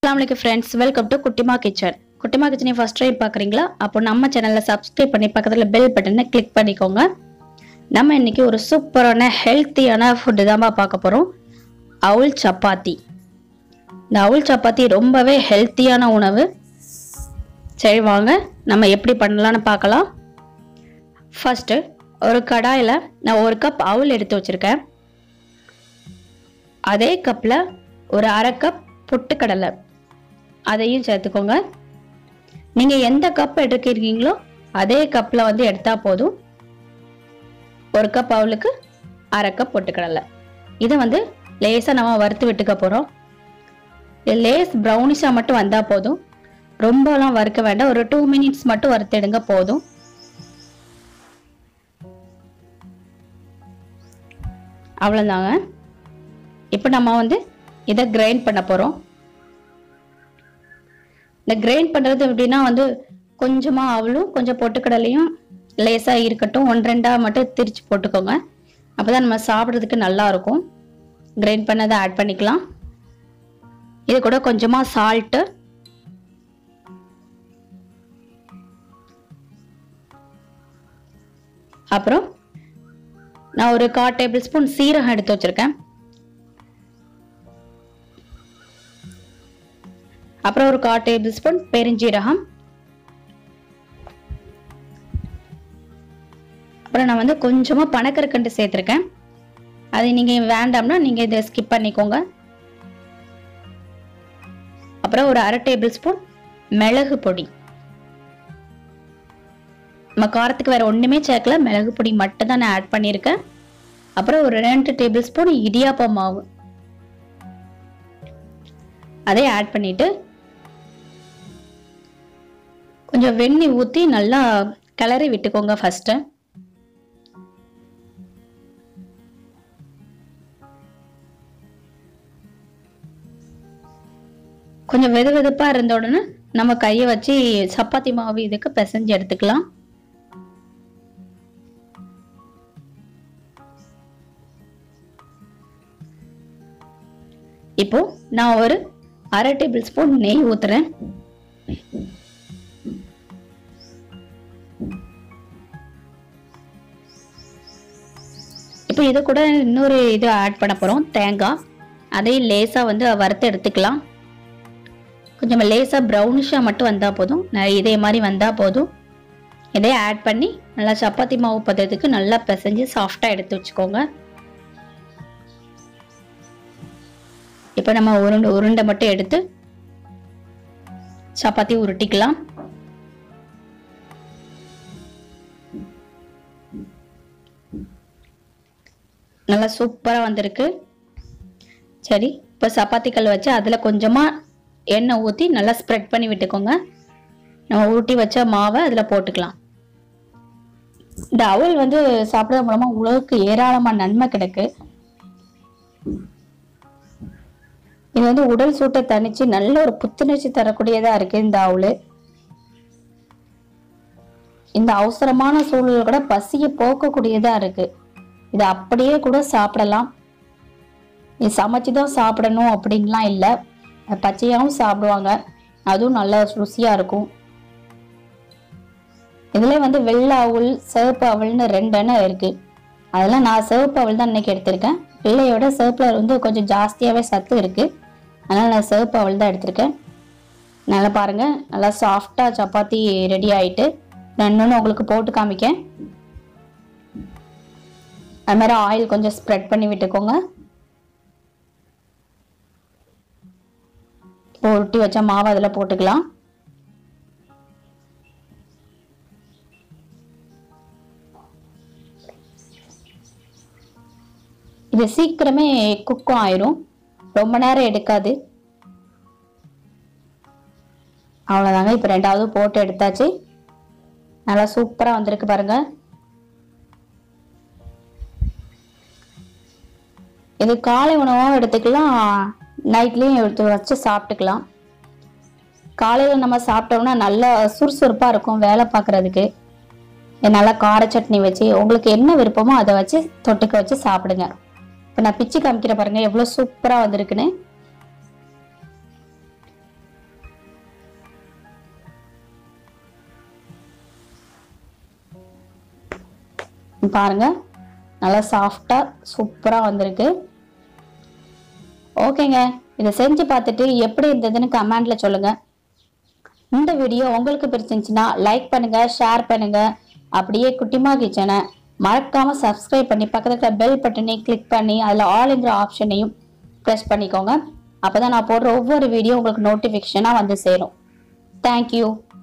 அஸ்ஸலாமு friends welcome to Kuttima kitchen Kuttima கிச்சனை first time பார்க்குறீங்களா அப்போ நம்ம சேனலில் சப்ஸ்கிரைப் பண்ணி பக்கத்தில் பெல் பட்டனை கிளிக் பண்ணிக்கோங்க நம்ம இன்னைக்கு ஒரு சூப்பரான ஹெல்த்தியான ஃபுட்டு தான் பார்க்க போகிறோம் அவுல் சப்பாத்தி இந்த அவுல் சப்பாத்தி ரொம்பவே ஹெல்த்தியான உணவு சரி வாங்க நம்ம எப்படி பண்ணலான்னு பார்க்கலாம் ஃபஸ்ட்டு ஒரு கடாயில் நான் ஒரு கப் அவுல் எடுத்து வச்சுருக்கேன் அதே கப்பில் ஒரு அரை கப் பொட்டுக்கடலை அதையும் சேர்த்துக்கோங்க நீங்கள் எந்த கப் எடுக்கிறீங்களோ அதே கப்பில் வந்து எடுத்தால் போதும் ஒரு கப் அவளுக்கு அரை கப் பொட்டுக்கடலை இதை வந்து லேசாக நம்ம வறுத்து விட்டுக்க போகிறோம் இது லேஸ் ப்ரௌனிஷாக மட்டும் வந்தால் போதும் ரொம்பலாம் வறுக்க வேண்டாம் ஒரு டூ மினிட்ஸ் மட்டும் வறுத்தெடுங்க போதும் அவ்வளோதாங்க இப்போ நம்ம வந்து இதை கிரைண்ட் பண்ண போகிறோம் இந்த கிரைண்ட் பண்ணுறது எப்படின்னா வந்து கொஞ்சமாக அவளும் கொஞ்சம் பொட்டுக்கடலையும் லேசாக இருக்கட்டும் ஒன் ரெண்டாக மட்டும் திரிச்சு போட்டுக்கோங்க அப்போ தான் நம்ம சாப்பிட்றதுக்கு நல்லா இருக்கும் கிரைண்ட் பண்ணதை ஆட் பண்ணிக்கலாம் இது கூட கொஞ்சமாக சால்ட்டு அப்புறம் நான் ஒரு கால் டேபிள் ஸ்பூன் சீரகம் எடுத்து வச்சிருக்கேன் அப்புறம் ஒரு கால் டேபிள் ஸ்பூன் பெருஞ்சீரகம் அப்புறம் நான் வந்து கொஞ்சமாக பனக்கற்கண்டு சேர்த்துருக்கேன் அது நீங்கள் வேண்டாம்னா நீங்கள் இதை ஸ்கிப் பண்ணிக்கோங்க அப்புறம் ஒரு அரை டேபிள் ஸ்பூன் மிளகு பொடி நம்ம காரத்துக்கு வேற ஒன்றுமே சேர்க்கல மிளகு பொடி மட்டும் தான் நான் ஆட் பண்ணியிருக்கேன் அப்புறம் ஒரு ரெண்டு டேபிள் ஸ்பூன் இடியாப்ப மாவு அதை ஆட் பண்ணிட்டு கொஞ்சம் வெண்ணெய் ஊற்றி நல்லா கிளறி விட்டுக்கோங்க ஃபஸ்ட்டு கொஞ்சம் வெது வெதுப்பாக இருந்த உடனே நம்ம கையை வச்சு சப்பாத்தி மாவு இதுக்கு பிசைஞ்சு எடுத்துக்கலாம் இப்போ நான் ஒரு அரை டேபிள் ஸ்பூன் நெய் ஊத்துறேன் இப்போ இது கூட இன்னொரு இது ஆட் பண்ண போகிறோம் தேங்காய் அதையும் லேசாக வந்து வறுத்து எடுத்துக்கலாம் கொஞ்சம் லேசாக ப்ரௌனிஷாக மட்டும் வந்தால் போதும் நான் இதே மாதிரி வந்தால் போதும் இதையே ஆட் பண்ணி நல்லா சப்பாத்தி மாவு பதத்துக்கு நல்லா பிசைஞ்சு சாஃப்டாக எடுத்து வச்சுக்கோங்க இப்போ நம்ம உருண்டை உருண்டை மட்டும் எடுத்து சப்பாத்தி உருட்டிக்கலாம் நல்லா சூப்பராக வந்திருக்கு சரி இப்போ சப்பாத்தி கல் வச்சு அதில் கொஞ்சமாக எண்ணெய் ஊற்றி நல்லா ஸ்ப்ரெட் பண்ணி விட்டுக்கோங்க நம்ம ஊட்டி வச்ச மாவை அதில் போட்டுக்கலாம் இந்த அவல் வந்து சாப்பிட்றது மூலமாக உலகுக்கு ஏராளமான நன்மை கிடைக்கு இது வந்து உடல் சூட்டை தணிச்சு நல்ல ஒரு புத்துணர்ச்சி தரக்கூடியதா இருக்கு இந்த அவளு இந்த அவசரமான சூழல் கூட பசியை போக்கக்கூடியதா இருக்கு இது அப்படியே கூட சாப்பிடலாம் இது சமைச்சு தான் சாப்பிடணும் அப்படின்லாம் இல்லை பச்சையாகவும் சாப்பிடுவாங்க அதுவும் நல்ல ருசியாக இருக்கும் இதுல வந்து வெள்ளை அவல் சிவப்பு அவல்னு ரெண்டுன்னு இருக்கு அதெல்லாம் நான் சிவப்பு அவல் தான் இன்னைக்கு எடுத்திருக்கேன் வெள்ளையோட சிவப்புல வந்து கொஞ்சம் ஜாஸ்தியாகவே சத்து இருக்கு அதனால் நான் சிவப்பு அவல் தான் எடுத்திருக்கேன் நல்லா பாருங்க நல்லா சாஃப்டாக சப்பாத்தி ரெடி ஆயிட்டு நான் இன்னொன்று உங்களுக்கு போட்டு காமிக்கேன் அது மாதிரி ஆயில் கொஞ்சம் ஸ்ப்ரெட் பண்ணி விட்டுக்கோங்க இப்போ உருட்டி வச்ச மாவு அதில் போட்டுக்கலாம் இது சீக்கிரமே குக்கும் ஆயிரும் ரொம்ப நேரம் எடுக்காது அவ்வளோதாங்க இப்போ ரெண்டாவது போட்டு எடுத்தாச்சு நல்லா சூப்பராக வந்திருக்கு பாருங்க இது காலை உணவாகவும் எடுத்துக்கலாம் நைட்லேயும் எடுத்து வச்சு சாப்பிட்டுக்கலாம் காலையில் நம்ம சாப்பிட்டோம்னா நல்லா சுறுசுறுப்பாக இருக்கும் வேலை பார்க்குறதுக்கு நல்லா கார சட்னி வச்சு உங்களுக்கு என்ன விருப்பமோ அதை வச்சு தொட்டுக்க வச்சு சாப்பிடுங்க இப்போ நான் பிச்சு காமிக்கிற பாருங்க எவ்வளோ சூப்பராக வந்திருக்குன்னு பாருங்க நல்லா சாஃப்டாக சூப்பராக வந்திருக்கு ஓகேங்க இதை செஞ்சு பார்த்துட்டு எப்படி இருந்ததுன்னு கமெண்ட்ல சொல்லுங்க இந்த வீடியோ உங்களுக்கு பிடிச்சிருந்துச்சுன்னா லைக் பண்ணுங்க ஷேர் பண்ணுங்க அப்படியே குட்டிமா கிச்சனை மறக்காம சப்ஸ்கிரைப் பண்ணி பக்கத்துல பெல் பட்டனை கிளிக் பண்ணி அதில் ஆல்ங்கிற ஆப்ஷனையும் ப்ரெஸ் பண்ணிக்கோங்க அப்பதான் நான் போடுற ஒவ்வொரு வீடியோ உங்களுக்கு நோட்டிஃபிகேஷனாக வந்து சேரும் தேங்க்யூ